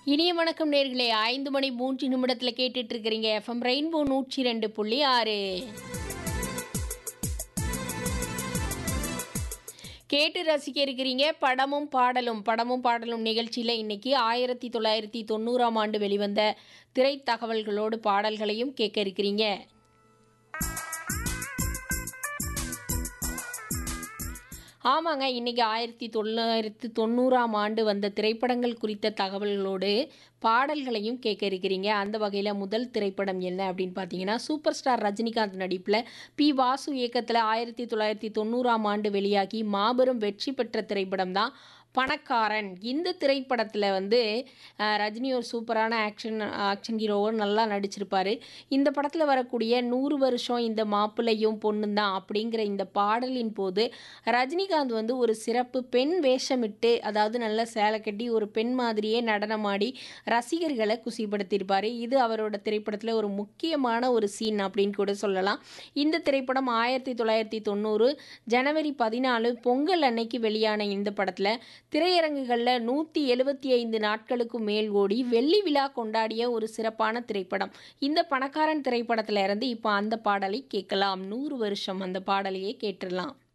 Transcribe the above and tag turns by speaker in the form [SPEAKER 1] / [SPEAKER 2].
[SPEAKER 1] இனிய வணக்கம் நேர்களே ஐந்து மணி மூன்று நிமிடத்தில் கேட்டுட்டு இருக்கிறீங்க எஃப்எம் ரெயின்போ நூற்றி ரெண்டு புள்ளி ஆறு கேட்டு ரசிக்க இருக்கிறீங்க படமும் பாடலும் படமும் பாடலும் நிகழ்ச்சியில் இன்னைக்கு ஆயிரத்தி தொள்ளாயிரத்தி தொண்ணூறாம் ஆண்டு வெளிவந்த திரைத்தகவல்களோடு பாடல்களையும் கேட்க இருக்கிறீங்க ஆமாங்க இன்னைக்கு ஆயிரத்தி தொள்ளாயிரத்தி தொண்ணூறாம் ஆண்டு வந்த திரைப்படங்கள் குறித்த தகவல்களோடு பாடல்களையும் கேட்க இருக்கிறீங்க அந்த வகையில் முதல் திரைப்படம் என்ன அப்படின்னு பார்த்தீங்கன்னா சூப்பர் ஸ்டார் ரஜினிகாந்த் நடிப்பில் பி வாசு இயக்கத்தில் ஆயிரத்தி தொள்ளாயிரத்தி தொண்ணூறாம் ஆண்டு வெளியாகி மாபெரும் வெற்றி பெற்ற திரைப்படம் தான் பணக்காரன் இந்த திரைப்படத்தில் வந்து அஹ், ரஜினி ஒரு சூப்பரான ஆக்ஷன் ஆக்ஷன் ஹீரோவும் நல்லா நடிச்சிருப்பாரு இந்த படத்தில் வரக்கூடிய நூறு வருஷம் இந்த மாப்பிள்ளையும் பொண்ணும் தான் அப்படிங்கிற இந்த பாடலின் போது ரஜினிகாந்த் வந்து ஒரு சிறப்பு பெண் வேஷமிட்டு அதாவது நல்ல சேலை கட்டி ஒரு பெண் மாதிரியே நடனமாடி ரசிகர்களை குசிப்படுத்தியிருப்பார் இது அவரோட திரைப்படத்தில் ஒரு முக்கியமான ஒரு சீன் அப்படின்னு கூட சொல்லலாம் இந்த திரைப்படம் ஆயிரத்தி தொள்ளாயிரத்தி தொண்ணூறு ஜனவரி பதினாலு பொங்கல் அன்னைக்கு வெளியான இந்த படத்தில் திரையரங்குகளில் நூற்றி எழுபத்தி ஐந்து நாட்களுக்கு மேல் ஓடி வெள்ளி விழா கொண்டாடிய ஒரு சிறப்பான திரைப்படம் இந்த பணக்காரன் திரைப்படத்துல இருந்து இப்போ அந்த பாடலை கேட்கலாம் நூறு வருஷம் அந்த பாடலையே கேட்டுடலாம்